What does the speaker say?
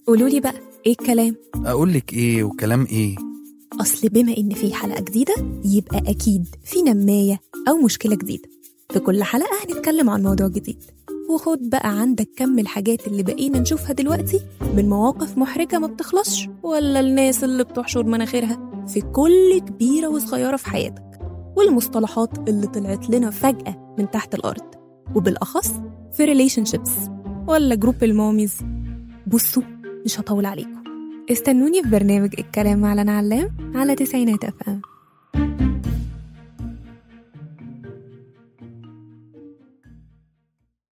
قولولي بقى ايه الكلام اقول لك ايه وكلام ايه اصل بما ان في حلقه جديده يبقى اكيد في نمايه او مشكله جديده في كل حلقه هنتكلم عن موضوع جديد وخد بقى عندك كم الحاجات اللي بقينا نشوفها دلوقتي من مواقف محرجة ما بتخلصش ولا الناس اللي بتحشر مناخيرها في كل كبيرة وصغيرة في حياتك والمصطلحات اللي طلعت لنا فجأة من تحت الأرض وبالأخص في ريليشن شيبس ولا جروب الماميز بصوا مش هطول عليكم استنوني في برنامج الكلام مع لنا علام على تسعينات اف ام